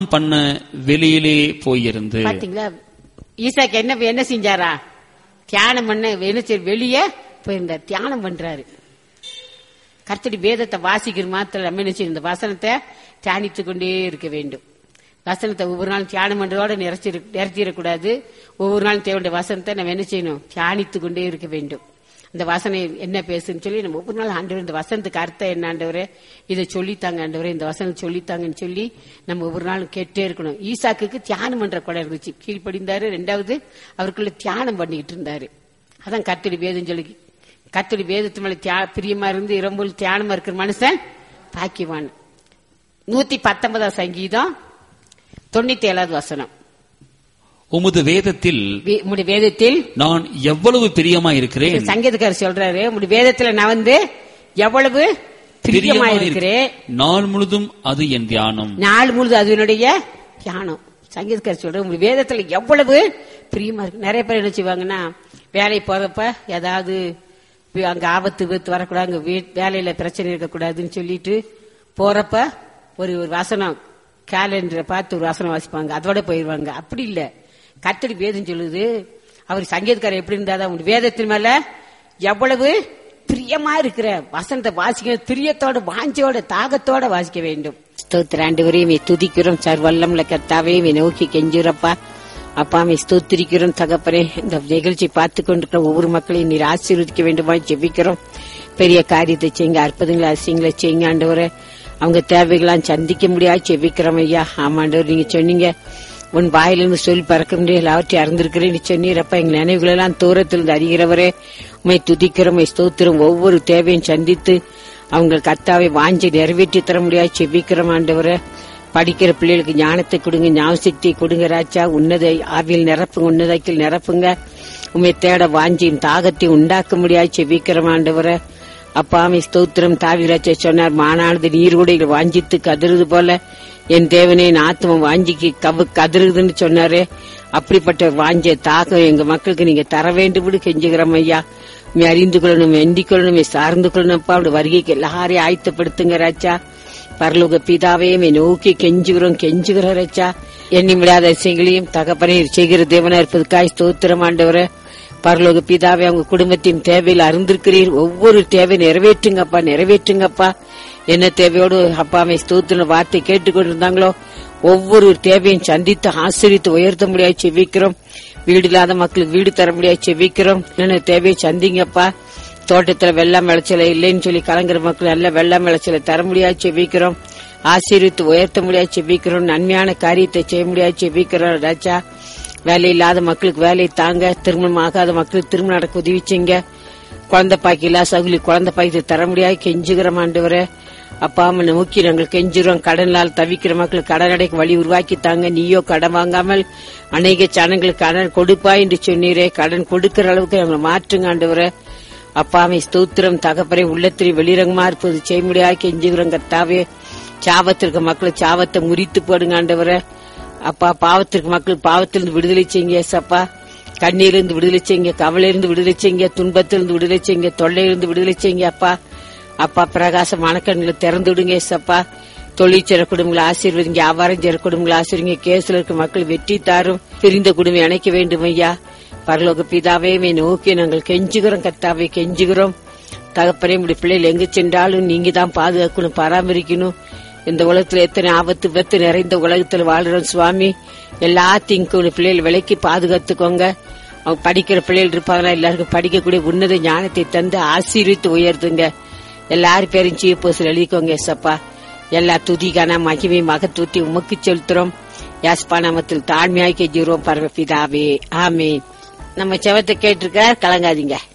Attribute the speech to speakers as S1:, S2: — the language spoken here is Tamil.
S1: பண்ண வெளியிலே போயிருந்து
S2: பாத்தீங்களா ஈசாக்கு என்ன என்ன செஞ்சாரா தியானம் பண்ண என்ன செய்ய வெளியே போயிருந்தார் தியானம் பண்றாரு கர்த்தடி வேதத்தை வாசிக்கிற மாத்திரம் நம்ம என்ன செய்யணும் இந்த வசனத்தை தியானித்து கொண்டே இருக்க வேண்டும் வசனத்தை ஒவ்வொரு நாளும் தியானம் பண்றதோட நிறைச்சிரு நிறைச்சிடக்கூடாது ஒவ்வொரு நாளும் தேவையான வசனத்தை நம்ம என்ன செய்யணும் தியானித்து கொண்டே இருக்க வேண்டும் இந்த வசனம் என்ன பேசுன்னு சொல்லி நம்ம ஒவ்வொரு நாள் ஆண்டவர் இந்த வசனத்துக்கு அர்த்தம் என்ன ஆண்டவரே இதை சொல்லித்தாங்க ஆண்டவரே இந்த வசனம் சொல்லித்தாங்கன்னு சொல்லி நம்ம ஒவ்வொரு நாளும் கேட்டே இருக்கணும் ஈசாக்குக்கு தியானம் பண்ற குடம் இருந்துச்சு கீழ்ப்படிந்தாரு ரெண்டாவது அவருக்குள்ள தியானம் பண்ணிக்கிட்டு இருந்தாரு அதான் கர்த்தடி வேதம் சொல்லி கர்த்தடி வேதத்து மேல தியா பிரியமா இருந்து இரம்புல் தியானமா இருக்கிற மனுஷன் பாக்கியவான் நூத்தி பத்தொன்பதாம் சங்கீதம் தொண்ணூத்தி ஏழாவது வசனம்
S1: உமது வேதத்தில்
S2: வே- உம்முடைய வேதத்தில்
S1: நான் எவ்வளவு பிரியமா இருக்கிறேன்
S2: சங்கீதக்காரர் சொல்றாரு உம்முடைய வேதத்துல நான் வந்து எவ்வளவு பிரியமா இருக்கிறேன்
S1: நாள் முழுதும் அது என் தியானம்
S2: நாள் முழுது அதனுடைய தியானம் சங்கீதக்காரர் சொல்ற உங்க வேதத்துல எவ்வளவு பிரியமா இருக்கு நிறைய பேர் என்ன செய்வாங்கன்னா வேலைக்கு போறப்ப ஏதாவது வி- அங்க ஆபத்து விபத்து வரக்கூடாது அங்க வீ- வேலையில பிரச்சனை இருக்கக்கூடாதுன்னு சொல்லிட்டு போறப்ப ஒரு ஒரு வசனம் கேலண்டரை பார்த்து ஒரு வசனம் வாசிப்பாங்க அதோட போயிருவாங்க அப்படி இல்ல கத்தடி வேதம் சொல்லுது அவர் சங்கீதக்காரர் எப்படி இருந்தாதான் உங்க வேதத்தின் மேல எவ்வளவு பிரியமா இருக்கிற வசனத்தை வாசிக்க பிரியத்தோட வாஞ்சோட தாகத்தோட வாசிக்க வேண்டும் ஸ்தோத்திர ஆண்டவரையும் துதிக்கிறோம் சார் வல்லம்ல கத்தாவே நோக்கி கெஞ்சுறப்பா அப்பா மே ஸ்தோத்திரிக்கிறோம் தகப்பனே இந்த நிகழ்ச்சி பார்த்து கொண்டிருக்கிற ஒவ்வொரு மக்களையும் நீர் ஆசீர்வதிக்க வேண்டுமா ஜெபிக்கிறோம் பெரிய காரியத்தை செய்யுங்க அற்புதங்களை அதிசயங்களை செய்யுங்க ஆண்டவரே அவங்க தேவைகளாம் சந்திக்க முடியாது ஜெபிக்கிறோம் ஐயா ஆமாண்டவர் நீங்க சொன்னீங்க உன் வாயிலிருந்து சொல் பறக்க முடியாது எல்லாவற்றையும் அறிந்திருக்கிறேன் சொன்னீரப்ப எங்கள் நினைவுகளெல்லாம் தூரத்திலிருந்து அறிகிறவரே உமை துதிக்கிறோம் உம்மை ஸ்தோத்திரம் ஒவ்வொரு தேவையும் சந்தித்து அவங்க கத்தாவை வாஞ்சி நிறைவேற்றி தர முடியாது செபிக்கிறோம் ஆண்டவரே படிக்கிற பிள்ளைகளுக்கு ஞானத்தை கொடுங்க ஞாபகத்தை கொடுங்க ராஜா உன்னத ஆவியில் நிரப்புங்க உன்னதத்தில் நிரப்புங்க உண்மை தேட வாஞ்சியும் தாகத்தையும் உண்டாக்க முடியாது செபிக்கிறோம் ஆண்டவரே அப்பாமை ஸ்தோத்திரம் தாவிராச்ச சொன்னார் மானானது நீர்குடைகள் வாஞ்சித்து கதறுது போல என் தேவனே என் ஆத்மம் வாஞ்சிக்கு கவு கதறுதுன்னு சொன்னாரே அப்படிப்பட்ட வாஞ்ச தாகம் எங்க மக்களுக்கு நீங்க தர வேண்டும் கெஞ்சுகிறோம் ஐயா உண்மை அறிந்து கொள்ளணும் எண்ணிக் கொள்ளணும் உம்மை சார்ந்து கொள்ளணும்ப்பா அப்படி வருகைக்கு எல்லாரையும் ஆயத்தப்படுத்துங்க ராஜா பரலோக பிதாவே உம்மை நோக்கி கெஞ்சுகிறோம் கெஞ்சுகிறோம் ராஜா எண்ணி முடியாத விஷயங்களையும் தகப்பனே செய்கிற தேவனா இருப்பதுக்காய் ஸ்தோத்திரம் ஆண்டவரே பரலோக பிதாவே அவங்க குடும்பத்தின் தேவையில் அறிந்திருக்கிறீர் ஒவ்வொரு தேவை நிறைவேற்றுங்கப்பா நிறைவேற்றுங்கப்பா என்ன தேவையோடு அப்பாவை ஸ்தோத்திர வார்த்தை கேட்டுக்கொண்டிருந்தாங்களோ ஒவ்வொரு தேவையும் சந்தித்து ஆசிரித்து உயர்த்த முடியாது செவிக்கிறோம் வீடு இல்லாத மக்களுக்கு வீடு தர முடியாது செவிக்கிறோம் என்ன தேவையை சந்திங்கப்பா தோட்டத்துல வெள்ளம் விளைச்சல இல்லைன்னு சொல்லி கலங்குற மக்கள் நல்ல வெள்ளம் விளைச்சல தர முடியாது செவிக்கிறோம் ஆசீர்வித்து உயர்த்த முடியாது செவிக்கிறோம் நன்மையான காரியத்தை செய்ய முடியாது செவிக்கிறோம் ராஜா வேலை இல்லாத மக்களுக்கு வேலை தாங்க திருமணம் ஆகாத மக்களுக்கு திருமணம் நடக்க உதவி செய்யுங்க குழந்தை பாக்கி இல்லா சகுலி குழந்தை பாக்கி தர முடியாது கெஞ்சுகிறோம் ஆண்டவரே அப்பா அம்மா நோக்கி நாங்கள் கெஞ்சுறோம் கடனால் தவிக்கிற மக்களுக்கு கடன் அடைக்க வழி உருவாக்கி தாங்க நீயோ கடன் வாங்காமல் அநேக ஜனங்களுக்கு கடன் கொடுப்பா என்று சொன்னீரே கடன் கொடுக்கிற அளவுக்கு எங்களை மாற்றுங்க ஆண்டவரே அப்பாவை ஸ்தோத்திரம் தகப்பரை உள்ளத்திலே வெளிரங்கமா இருப்பது செய்ய முடியாது கெஞ்சுகிறோம் கர்த்தாவே சாபத்திற்கு மக்களை சாபத்தை முறித்து போடுங்க ஆண்டவரே அப்பா பாவத்திற்கு மக்கள் பாவத்திலிருந்து விடுதலை செய்யுங்க ஏசப்பா கண்ணீரிலிருந்து விடுதலை செய்யுங்க கவலையிலிருந்து விடுதலை செய்யுங்க துன்பத்திலிருந்து விடுதலை செய்யுங்க தொல்லையிலிருந்து விடுதலை செய்யுங்க அப்பா அப்பா பிரகாசமான கண்களை திறந்து விடுங்க ஏசப்பா தொழிற்சர குடும்பங்களை ஆசீர்வதிங்க வியாபாரம் செய்ற குடும்பங்களை ஆசீர்வதிங்க கேஸ்ல இருக்க மக்கள் வெற்றி தாரும் பிரிந்த குடும்பம் இணைக்க வேண்டும் ஐயா பரலோக பிதாவே மே நோக்கி நாங்கள் கெஞ்சுகிறோம் கர்த்தாவே கெஞ்சுகிறோம் தகப்பனே உடைய பிள்ளைகள் எங்க சென்றாலும் நீங்க தான் பாதுகாக்கணும் பராமரிக்கணும் இந்த உலகத்துல எத்தனை ஆபத்து விபத்து நிறைந்த உலகத்துல வாழ்றோம் சுவாமி எல்லாத்தையும் உங்க பிள்ளைகள் விலைக்கு பாதுகாத்துக்கோங்க அவங்க படிக்கிற பிள்ளைகள் இருப்பாங்களா எல்லாருக்கும் படிக்கக்கூடிய உன்னத ஞானத்தை தந்து ஆசீர்வித்து உயர்த்துங்க எல்லாரும் பேரும் சீப்போசில் எழுதிக்கோங்க எஸ்அப்பா எல்லா துதிகான மகிமை மகத்துவத்தை உமக்கு செலுத்துறோம் யாஸ்பா நாமத்தில் தாழ்மையாய் கெஞ்சுறோம் பரமபிதாவே ஆமீன் நம்ம செவத்தை கேட்டிருக்கார் கலங்காதீங்க